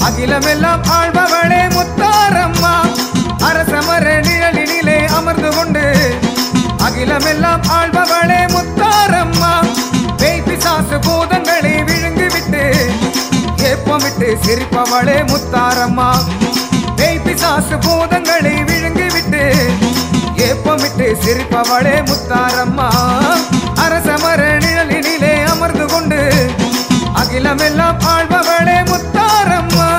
அகிலமெல்லாம் ஆழ்பவளே முத்தாரம்மா அரசமர நிழலினிலே அமர்ந்து கொண்டு அகிலமெல்லாம் ஆழ்பவளே முத்தாரம்மா பேய் பிசாசு பூதங்களை விழுங்கிவிட்டு ஏப்பமிட்டு சிரிப்பவளே முத்தாரம்மா பேய் பிசாசு பூதங்களை விழுங்கிவிட்டு ஏப்பமிட்டு சிரிப்பவளே முத்தாரம்மா அரசமர நிழலினிலே அமர்ந்து கொண்டு அகிலமெல்லாம் ஆழ்பவளே முத்தாரம்மா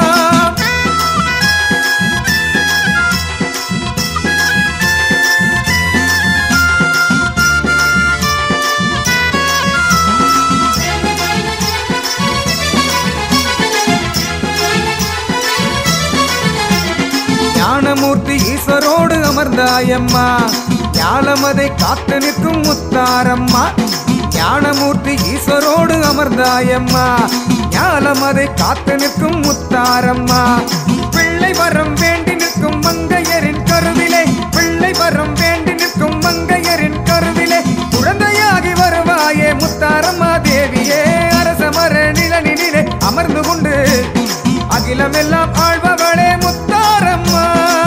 ஞானமூர்த்தி ஈஸ்வரோடு அமர்ந்தாயம்மா ஞானமதை காத்து நிற்கும் முத்தாரம்மா ஞானமூர்த்தி ஈஸ்வரோடு அமர்ந்தாயம்மா ஞானமதை காத்து நிற்கும் முத்தாரம்மா பிள்ளை வரம் வேண்டி நிற்கும் மங்கையரின் கருவிலே பிள்ளை வரம் வேண்டி நிற்கும் மங்கையரின் கருவிலே குழந்தையாகி வருவாயே முத்தாரம்மா தேவியே அரசமர நிழலினிலே அமர்ந்து கொண்டு அகிலமெல்லாம் ஆழ்பவளே முத்தாரம்மா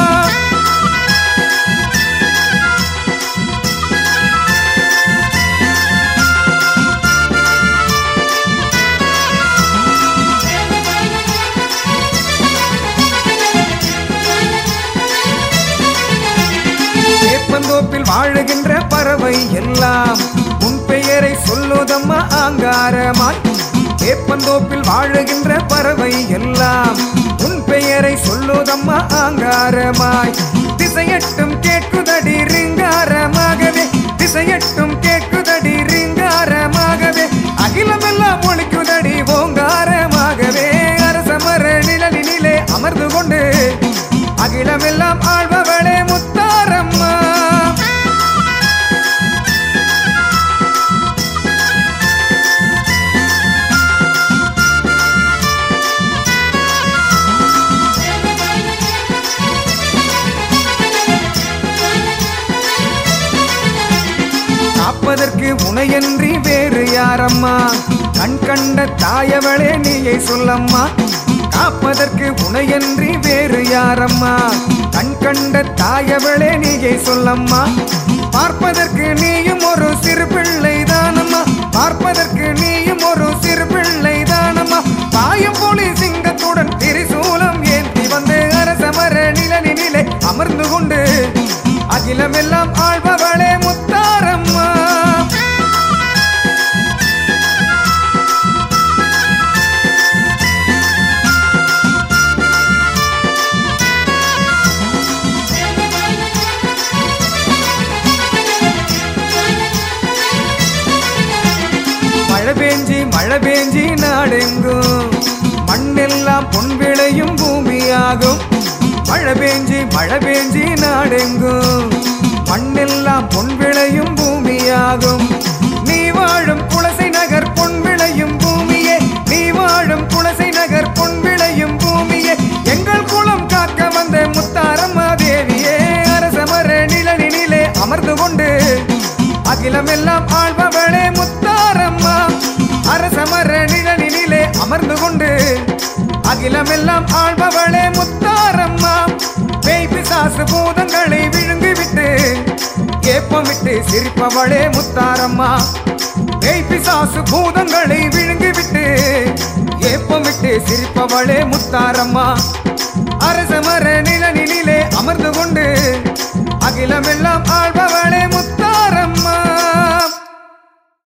வேப்பந்தோப்பில் வாழுகின்ற பறவை எல்லாம் உன் பெயரை சொல்லுதம்மா ஆங்காரமாய் வேப்பந்தோப்பில் வாழுகின்ற பறவை எல்லாம் உன் பெயரை சொல்லுதம்மா ஆங்காரமாய் திசையட்டும் கேட்குதடி ரிங்காரமாகவே திசையட்டும் கேட்குதடி ரிங்காரமாகவே அகிலமெல்லாம் ஒழிக்குதடி ஓங்காரமாகவே அரசமர நிழலினிலே அமர்ந்து கொண்டு அகிலமெல்லாம் ஆழ்பவளே முத்தாரம்மா காப்பதற்கு உனையன்றி வேறு யாரம்மா கண் கண்ட தாயவளே நீயை சொல்லம்மா காப்பதற்கு உனையன்றி வேறு யாரம்மா கண் கண்ட தாயவளே நீயை சொல்லம்மா பார்ப்பதற்கு நீயும் ஒரு சிறு பிள்ளை தானம்மா பார்ப்பதற்கு நீயும் ஒரு சிறு பிள்ளை தானம்மா பாயும் புலி சிங்கத்துடன் திரிசூலம் ஏந்தி வந்து அரசமர நிழலினிலே அமர்ந்து கொண்டு அகிலமெல்லாம் ஆழ்பவளே முத்தாரம்மா மழை பேஞ்சி மழை பேஞ்சி நாடெங்கும் மண்ணெல்லாம் பொன் விளையும் பூமியாகும் மழை பேஞ்சி மழை பேஞ்சி நாடெங்கும் மண்ணெல்லாம் பொன் விளையும் பூமியாகும் நீ வாழும் குலசை நகர் பொன் விளையும் பூமியே நீ வாழும் குலசை நகர் பொன் விளையும் பூமியே எங்கள் குலம் காக்க வந்த முத்தாரம்மா தேவியே அரசமர நிழலினிலே அமர்ந்து கொண்டு அகிலமெல்லாம் ஆழ்பவளே முத்தாரம்மா அரசமர நிழலினிலே அமர்ந்து கொண்டு அகிலமெல்லாம் ஆழ்பவளே முத்தாரம்மா பேய் பிசாசு பூதங்களை விழுங்கிவிட்டு ஏப்பமிட்டு சிரிப்பவளே முத்தாரம்மா பேய் பிசாசு பூதங்களை விழுங்கிவிட்டு ஏப்பமிட்டு சிரிப்பவளே முத்தாரம்மா அரசமர நிழலினிலே அமர்ந்து கொண்டு அகிலமெல்லாம் ஆழ்பவளே முத்தாரம்மா